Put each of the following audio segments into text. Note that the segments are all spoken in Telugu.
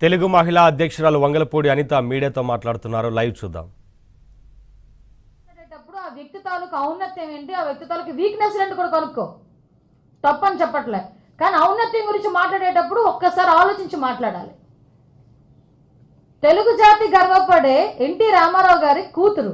తెలుగు మహిళా అధ్యక్షురాలు వంగలపూడి అనిత మీడియాతో మాట్లాడుతున్నారు లైవ్ చూద్దాం మాట్లాడేటప్పుడు ఆ వ్యక్తి తాలూకు ఔన్నత్యం ఏంటి ఆ వ్యక్తి తాలూకు వీక్నెస్ ఏంటి కూడా కనుక్కో తప్పని చెప్పట్లే కానీ ఔన్నత్యం గురించి మాట్లాడేటప్పుడు ఒక్కసారి ఆలోచించి మాట్లాడాలి తెలుగు జాతి గర్వపడే ఎన్టీ రామారావు గారి కూతురు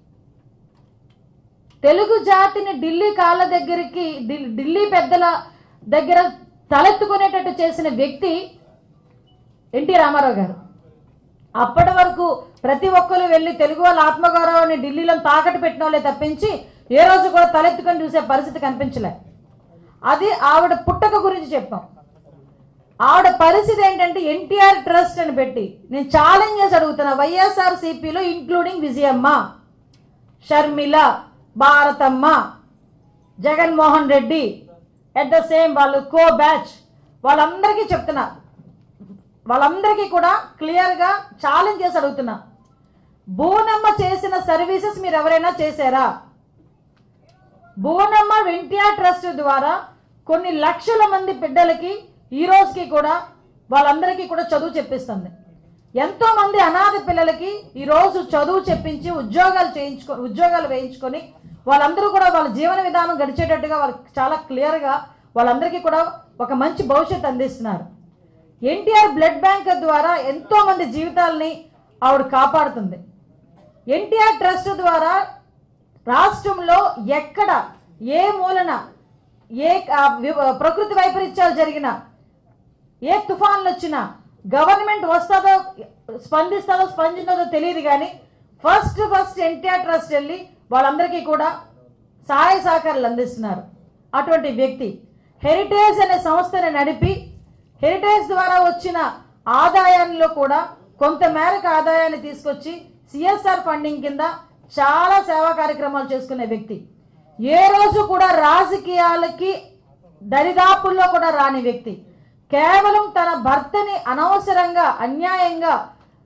తెలుగు జాతిని ఢిల్లీ కాళ్ళ దగ్గరికి ఢిల్- ఢిల్లీ పెద్దల దగ్గర తలెత్తుకునేటట్టు చేసిన వ్యక్తి ఎన్టీ రామారావు గారు అప్పటి వరకు ప్రతి ఒక్కరు వెళ్ళి తెలుగు వాళ్ళ ఆత్మగౌరవాన్ని ఢిల్లీలో తాకట్టు పెట్టిన వాళ్ళే తప్పించి ఏ రోజు కూడా తలెత్తుకొని చూసే పరిస్థితి కనిపించలే అది ఆవిడ పుట్టక గురించి చెప్పాం ఆవిడ పరిస్థితి ఏంటంటే ఎన్టీఆర్ ట్రస్ట్ అని పెట్టి నేను ఛాలెంజ్ చేసి అడుగుతున్నా వైఎస్ఆర్ సిపిలో including Vijayamma Sharmila Bharathamma Jaganmohan Reddy at the same వాళ్ళు కో బ్యాచ్ వాళ్ళందరికీ చెప్తున్నా వాళ్ళందరికీ కూడా క్లియర్గా ఛాలెంజ్ చేసి అడుగుతున్నా బోనమ్మ చేసిన సర్వీసెస్ మీరు ఎవరైనా చేశారా బోనమ్మ ఎన్టీఆర్ ట్రస్ట్ ద్వారా కొన్ని లక్షల మంది బిడ్డలకి ఈ రోజుకి కూడా వాళ్ళందరికీ కూడా చదువు చెప్పిస్తుంది ఎంతో మంది అనాథ పిల్లలకి ఈ రోజు చదువు చెప్పించి ఉద్యోగాలు చేయించుకో ఉద్యోగాలు వేయించుకొని వాళ్ళందరూ కూడా వాళ్ళ జీవన విధానం గడిచేటట్టుగా వాళ్ళకి చాలా క్లియర్గా వాళ్ళందరికీ కూడా ఒక మంచి భవిష్యత్తు అందిస్తున్నారు ఎన్టీఆర్ బ్లడ్ బ్యాంక్ ద్వారా ఎంతో మంది జీవితాలని ఆవిడ కాపాడుతుంది ఎన్టీఆర్ ట్రస్ట్ ద్వారా రాష్ట్రంలో ఎక్కడ ఏ మూలన ఏ ఆ, వి- ప్రకృతి వైపరీత్యాలు జరిగినా ఏ తుఫాన్లు వచ్చినా గవర్నమెంట్ వస్తుందో స్పందిస్తుందో స్పందించదో తెలియదు కానీ ఫస్ట్ ఫస్ట్ ఎన్టీఆర్ ట్రస్ట్ వెళ్ళి వాళ్ళందరికీ కూడా సహాయ సహకారాలు అందిస్తున్నారు అటువంటి వ్యక్తి హెరిటేజ్ అనే సంస్థని నడిపి హెరిటేజ్ ద్వారా వచ్చిన ఆదాయంలో కూడా కొంత మేరకు ఆదాయాన్ని తీసుకొచ్చి సిఎస్ఆర్ ఫండింగ్ కింద చాలా సేవా కార్యక్రమాలు చేసుకునే వ్యక్తి ఏ రోజు కూడా రాజకీయాలకి దరిదాపుల్లో కూడా రాని వ్యక్తి కేవలం తన భర్తని అనవసరంగా అన్యాయంగా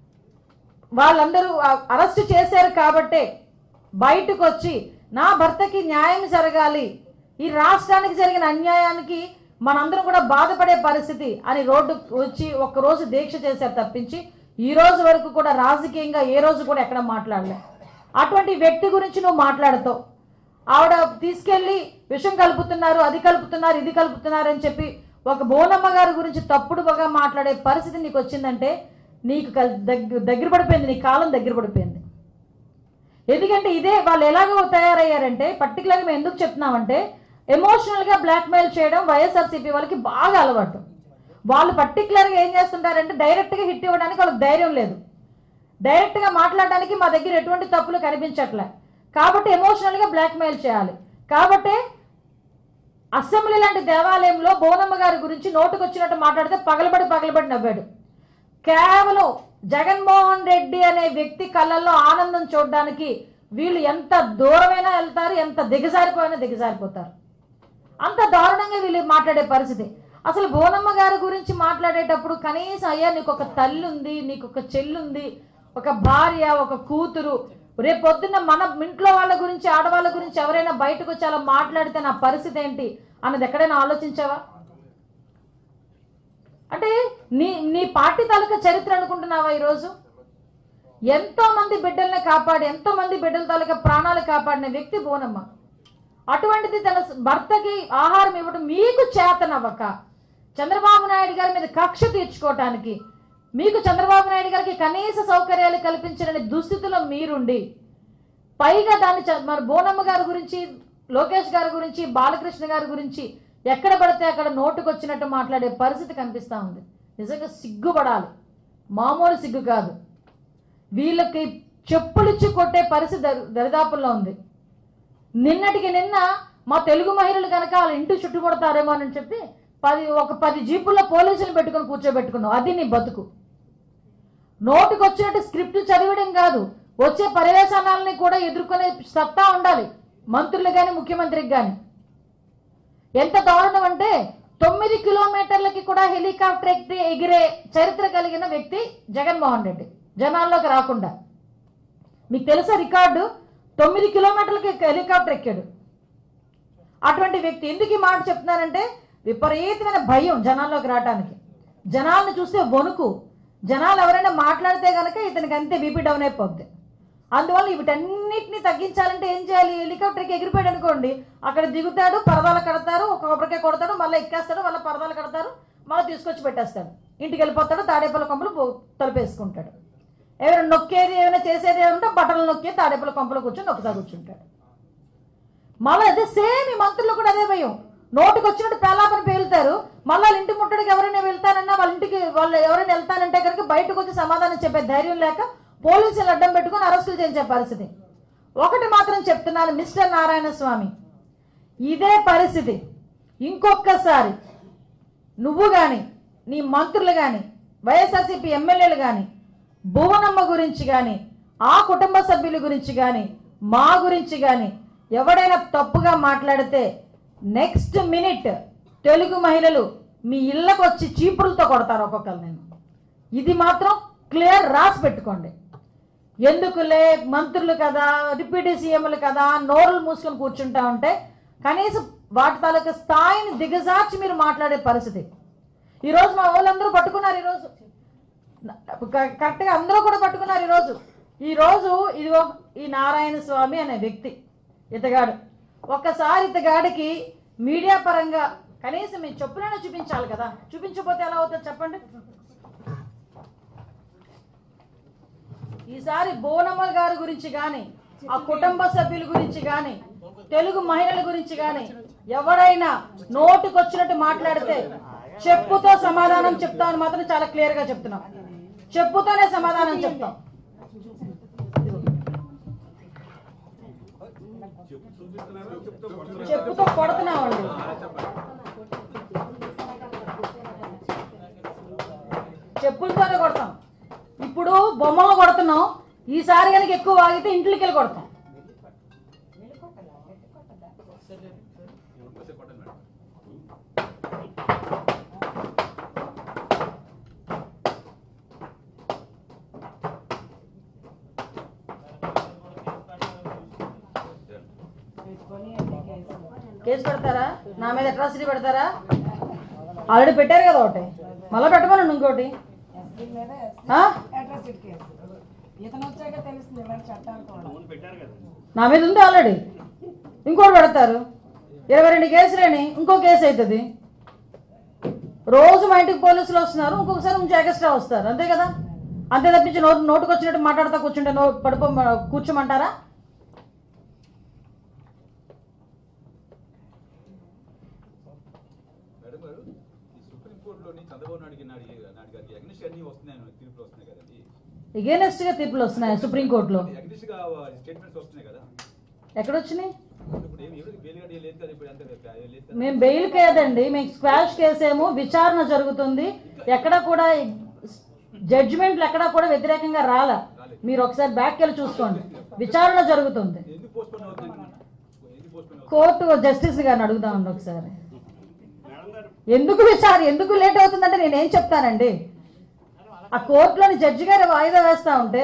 వాళ్ళందరూ అ- అరెస్ట్ చేశారు కాబట్టే బయటకు వచ్చి నా భర్తకి న్యాయం జరగాలి ఈ రాష్ట్రానికి జరిగిన అన్యాయానికి మనందరం కూడా బాధపడే పరిస్థితి అని రోడ్డు వచ్చి ఒక రోజు దీక్ష చేశారు తప్పించి ఈ రోజు వరకు కూడా రాజకీయంగా ఏ రోజు కూడా ఎక్కడ మాట్లాడలే అటువంటి వ్యక్తి గురించి నువ్వు మాట్లాడుతావు ఆవిడ తీసుకెళ్లి విషం కలుపుతున్నారు అది కలుపుతున్నారు ఇది కలుపుతున్నారు అని చెప్పి ఒక బోనమ్మ గారి గురించి తప్పుడుగా మాట్లాడే పరిస్థితి నీకు వచ్చిందంటే నీకు కల్- దగ్గర దగ్గర పడిపోయింది నీ కాలం దగ్గర పడిపోయింది ఎందుకంటే ఇదే వాళ్ళు ఎలాగో తయారయ్యారంటే పర్టికులర్గా మేము ఎందుకు చెప్తున్నామంటే ఎమోషనల్గా బ్లాక్మెయిల్ చేయడం వైఎస్ఆర్సీపీ వాళ్ళకి బాగా అలవాటు వాళ్ళు పర్టికులర్గా ఏం చేస్తుంటారంటే డైరెక్ట్గా హిట్ ఇవ్వడానికి వాళ్ళకి ధైర్యం లేదు డైరెక్ట్గా మాట్లాడడానికి మా దగ్గర ఎటువంటి తప్పులు కనిపించట్లే కాబట్టి ఎమోషనల్గా బ్లాక్మెయిల్ చేయాలి కాబట్టి అసెంబ్లీ లాంటి దేవాలయంలో బోనమ్మ గారి గురించి నోటుకొచ్చినట్టు మాట్లాడితే పగలబడి పగలబడి నవ్వాడు కేవలం జగన్మోహన్ రెడ్డి అనే వ్యక్తి కళ్ళల్లో ఆనందం చూడడానికి వీళ్ళు ఎంత దూరమైనా వెళ్తారు ఎంత దిగజారిపోయినా దిగజారిపోతారు అంత దారుణంగా వీళ్ళు మాట్లాడే పరిస్థితి అసలు బోనమ్మ గారి గురించి మాట్లాడేటప్పుడు కనీసం అయ్యా నీకు ఒక తల్లి ఉంది నీకు ఒక చెల్లుంది ఒక భార్య ఒక కూతురు రేపు పొద్దున్న మన ఇంట్లో వాళ్ళ గురించి ఆడవాళ్ళ గురించి ఎవరైనా బయటకు వచ్చి అలా మాట్లాడితే నా పరిస్థితి ఏంటి అన్నది ఎక్కడైనా ఆలోచించావా అంటే నీ నీ పార్టీ తాలూకా చరిత్ర అనుకుంటున్నావా ఈరోజు ఎంతో మంది బిడ్డల్ని కాపాడి ఎంతో మంది బిడ్డల తాలూకా ప్రాణాలు కాపాడిన వ్యక్తి బోనమ్మ అటువంటిది తన భర్తకి ఆహారం ఇవ్వడం మీకు చేతనవ్వక చంద్రబాబు నాయుడు గారి మీద కక్ష తీర్చుకోవటానికి మీకు చంద్రబాబు నాయుడు గారికి కనీస సౌకర్యాలు కల్పించలేని దుస్థితిలో మీరుండి పైగా దాన్ని చ- మరి బోనమ్మ గారి గురించి లోకేష్ గారి గురించి బాలకృష్ణ గారి గురించి ఎక్కడ పడితే అక్కడ నోటుకొచ్చినట్టు మాట్లాడే పరిస్థితి కనిపిస్తూ ఉంది నిజంగా సిగ్గుపడాలి మామూలు సిగ్గు కాదు వీళ్ళకి చెప్పులిచ్చి కొట్టే పరిస్థితి దరి- దరిదాపుల్లో ఉంది నిన్నటికి నిన్న మా తెలుగు మహిళలు కనుక వాళ్ళ ఇంటి చుట్టుముడతారేమో అని చెప్పి పది ఒక పది జీపుల్లో పోలీసులు పెట్టుకొని కూర్చోబెట్టుకున్నావు అది నీ బతుకు నోటికి వచ్చినట్టు స్క్రిప్ట్ చదివడం కాదు వచ్చే పర్యవసానాలని కూడా ఎదుర్కొనే సత్తా ఉండాలి మంత్రులు కానీ ముఖ్యమంత్రికి కానీ ఎంత దారుణం అంటే తొమ్మిది కిలోమీటర్లకి కూడా హెలికాప్టర్ ఎక్కి ఎగిరే చరిత్ర కలిగిన వ్యక్తి జగన్మోహన్ రెడ్డి జనాల్లోకి రాకుండా మీకు తెలుసా రికార్డు తొమ్మిది కిలోమీటర్లకి హెలికాప్టర్ ఎక్కాడు అటువంటి వ్యక్తి ఎందుకు ఈ మాట చెప్తున్నానంటే విపరీతమైన భయం జనాల్లోకి రావడానికి జనాల్ని చూస్తే వణుకు జనాలు ఎవరైనా మాట్లాడితే కనుక ఇతనికి అంతే బీపీ డౌన్ అయిపోద్ది అందువల్ల వీటన్నిటిని తగ్గించాలంటే ఏం చేయాలి హెలికాప్టర్కి ఎగిరిపోయాడు అనుకోండి అక్కడ దిగుతాడు పరదాలు కడతారు ఒక కొబ్బరికాయ కొడతాడు మళ్ళీ ఎక్కేస్తాడు మళ్ళీ పరదాలు కడతారు మళ్ళీ తీసుకొచ్చి పెట్టేస్తాడు ఇంటికి వెళ్ళిపోతాడు తాడేపల్లి కొంపలు బో- తలుపేసుకుంటాడు ఎవరైనా నొక్కేది ఏమైనా చేసేది ఏమంటే బట్టలు నొక్కి తాడేపల్లి కొంపలు కూర్చొని నొక్కుతా కూర్చుంటాడు మళ్ళీ అదే సేమ్ ఈ మంత్రులు కూడా అదే భయం నోటికి వచ్చినట్టు పేలాపని పేలుతారు మళ్ళీ వాళ్ళ ఇంటి ముట్టడికి ఎవరైనా వెళ్తానన్నా వాళ్ళ ఇంటికి వాళ్ళు ఎవరైనా వెళ్తానంటే కనుక బయటకు వచ్చి సమాధానం చెప్పే ధైర్యం లేక పోలీసులు అడ్డం పెట్టుకొని అరెస్టులు చేయించే పరిస్థితి ఒకటి మాత్రం చెప్తున్నాను మిస్టర్ నారాయణ స్వామి ఇదే పరిస్థితి ఇంకొకసారి నువ్వు కానీ నీ మంత్రులు కానీ వైఎస్ఆర్సీపీ ఎమ్మెల్యేలు కానీ భువనమ్మ గురించి కానీ ఆ కుటుంబ సభ్యుల గురించి కానీ మా గురించి కానీ ఎవడైనా తప్పుగా మాట్లాడితే నెక్స్ట్ మినిట్ తెలుగు మహిళలు మీ ఇళ్ళకు వచ్చి చీపురులతో కొడతారు ఒక్కొక్కరు నేను ఇది మాత్రం క్లియర్ రాసి పెట్టుకోండి ఎందుకులే మంత్రులు కదా డిప్యూటీ సీఎంలు కదా నోరులు మూసుకొని కూర్చుంటా ఉంటే కనీసం వాటి తాలూకా స్థాయిని దిగజార్చి మీరు మాట్లాడే పరిస్థితి ఈరోజు మా వాళ్ళందరూ పట్టుకున్నారు ఈరోజు క- కరెక్ట్గా అందరూ కూడా పట్టుకున్నారు ఈరోజు ఈరోజు ఇదిగో ఈ నారాయణ స్వామి అనే వ్యక్తి ఇతగాడు ఒక్కసారి ఇతగాడికి మీడియా పరంగా కనీసం మేము చెప్పులైనా చూపించాలి కదా చూపించకపోతే ఎలా అవుతుంది చెప్పండి ఈసారి బోనమ్మల్ గారి గురించి కానీ ఆ కుటుంబ సభ్యుల గురించి కానీ తెలుగు మహిళల గురించి కానీ ఎవరైనా నోటికొచ్చినట్టు మాట్లాడితే చెప్పుతో సమాధానం చెప్తామని మాత్రం చాలా క్లియర్ గా చెప్తున్నాం చెప్పుతోనే సమాధానం చెప్తాం చెప్పుతో కొడుతున్నామండి చెప్పులతోనే కొడతాం ఇప్పుడు బొమ్మలు కొడుతున్నాం ఈసారి కనుక ఎక్కువ ఆగితే ఇంట్లోకి వెళ్ళి కొడతాం కేసు పెడతారా నా మీద అట్రాసిటీ పెడతారా ఆల్రెడీ పెట్టారు కదా ఒకటి మళ్ళీ పెట్టమనండి ఇంకోటి ఆ? అట్రాసిటీ కేసు ఇతను వచ్చాక తెలుస్తుంది ఇలాంటి చట్టాలు కూడా నా మీద ఉంది ఆల్రెడీ ఇంకోటి పెడతారు ఇరవై రెండు కేసులేని ఇంకో కేసు అవుతుంది రోజు మా ఇంటికి పోలీసులు వస్తున్నారు ఇంకొకసారి కొంచెం ఎక్స్ట్రా వస్తారు అంతే కదా అంతే తప్పించి నోటు నోటుకు వచ్చినట్టు మాట్లాడుతూ కూర్చుంటే నో పడిపో కూర్చోమంటారా మేడం గారు ఈ సుప్రీంకోర్టులోని చంద్రబాబు నాయుడు నాయుడు నాయుడు గారికి అగ్నిష్ అన్ని వస్తున్నాయి తీర్పులు వస్తున్నాయి కదండి ఎగేనెస్ట్ గా తీర్పులు వస్తున్నాయి సుప్రీంకోర్టులో అగ్నిష్ గా స్టేట్మెంట్స్ వస్తున్నాయి కదా ఎక్కడొచ్చినాయి ఇప్పుడు ఏమి ఎవరికి బెయిల్ గడి లేదు కదా ఇప్పుడు అంతే లేదు కదా మేము బెయిల్ కేదండి మేము స్క్వాష్ కేసేమో విచారణ జరుగుతుంది ఎక్కడ కూడా జడ్జిమెంట్లు ఎక్కడ కూడా వ్యతిరేకంగా రాలా మీరు ఒకసారి బ్యాక్ వెళ్ళి చూసుకోండి విచారణ జరుగుతుంది ఎందుకు పోస్ట్పోన్ అవుతుంది ఎందుకు పోస్ట్పోన్ అవుతుంది కోర్టు జస్టిస్ గారిని అడుగుదామండి ఒకసారి ఎందుకు విచారణ ఎందుకు లేట్ అవుతుందంటే నేనేం చెప్తానండి ఆ కోర్టులోని జడ్జి గారు వాయిదా వేస్తా ఉంటే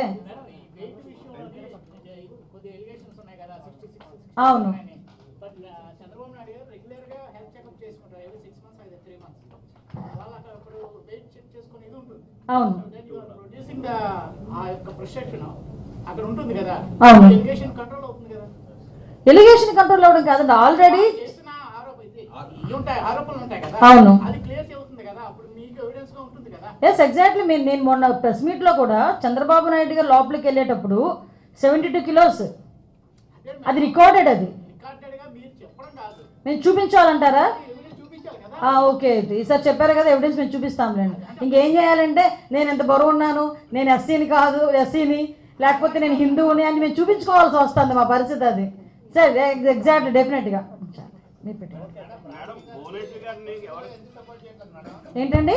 అవును బట్ చంద్రబాబు నాయుడు గారు రెగ్యులర్ గా హెల్త్ చెకప్ చేసుకుంటారు ఎవరి సిక్స్ మంత్స్ అయితే త్రీ మంత్స్ వాళ్ళు అక్కడ ఇప్పుడు వెయిట్ చెక్ చేసుకుని ఇది ఉంటుంది అవును then you are producing the uh యొక్క ప్రిస్క్రిప్షన్ అక్కడ ఉంటుంది కదా అవును. ఎలిగేషన్ కంట్రోల్ అవుతుంది కదా ఎలిగేషన్ కంట్రోల్ అవ్వడం కాదండి ఆల్రెడీ చేసిన ఆరోప ఇది ఇవి ఉంటాయి ఆరోపణలు ఉంటాయి కదా అవును. అది క్లియర్ అవుతుంది కదా అప్పుడు మీకు ఎవిడెన్స్ గా ఉంటుంది కదా ఎస్ ఎగ్జాక్ట్లీ మీరు నేను మొన్న ప్రెస్ మీట్ లో కూడా చంద్రబాబు నాయుడు గారు లోపలికి వెళ్ళేటప్పుడు సెవెంటీ టూ కిలోస్ అదే అది రికార్డెడ్ అది రికార్డెడ్ గా మీరు చెప్పడం కాదు మేము చూపించాలంటారా ఎవిడెన్స్ చూపించాలి కదా ఆ, ఓకే అయితే ఈసారి చెప్పారు కదా ఎవిడెన్స్ మేము చూపిస్తాంలేండి ఇంకేం చేయాలంటే నేను ఎంత బరువు ఉన్నాను నేను ఎస్సీని కాదు ఎస్సీని లేకపోతే నేను హిందువుని అని మేము చూపించుకోవాల్సి వస్తుంది మా పరిస్థితి అది సరే ఎగ్జాక్ట్లీ డెఫినెట్గా మీరు పెట్టండి మేడం భువనేశ్వర్ గారిని ఎవరు ఏంటండి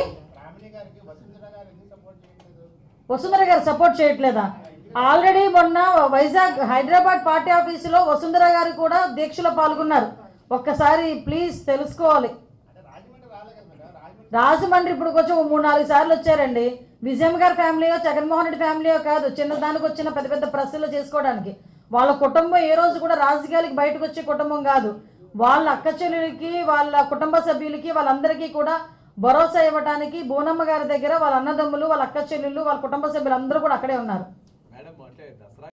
వసుంధర గారు సపోర్ట్ చేయట్లేదా ఆల్రెడీ మొన్న వైజాగ్ హైదరాబాద్ పార్టీ ఆఫీసులో వసుంధర గారు కూడా దీక్షలో పాల్గొన్నారు ఒక్కసారి ప్లీజ్ తెలుసుకోవాలి రాజమండ్రి ఇప్పుడు కొంచెం మూడు నాలుగు సార్లు వచ్చారండి విజయం గారి ఫ్యామిలీయో జగన్మోహన్ రెడ్డి ఫ్యామిలీయో కాదు చిన్నదానికి వచ్చిన పెద్ద పెద్ద ప్రశ్నలు చేసుకోవడానికి వాళ్ళ కుటుంబం ఏ రోజు కూడా రాజకీయాలకి బయటకు వచ్చే కుటుంబం కాదు వాళ్ళ అక్క చెల్లెలకి వాళ్ళ కుటుంబ సభ్యులకి వాళ్ళందరికీ కూడా భరోసా ఇవ్వడానికి బోనమ్మ గారి దగ్గర వాళ్ళ అన్నదమ్ములు వాళ్ళ అక్క చెల్లెళ్ళు వాళ్ళ కుటుంబ సభ్యులు అందరూ కూడా అక్కడే ఉన్నారు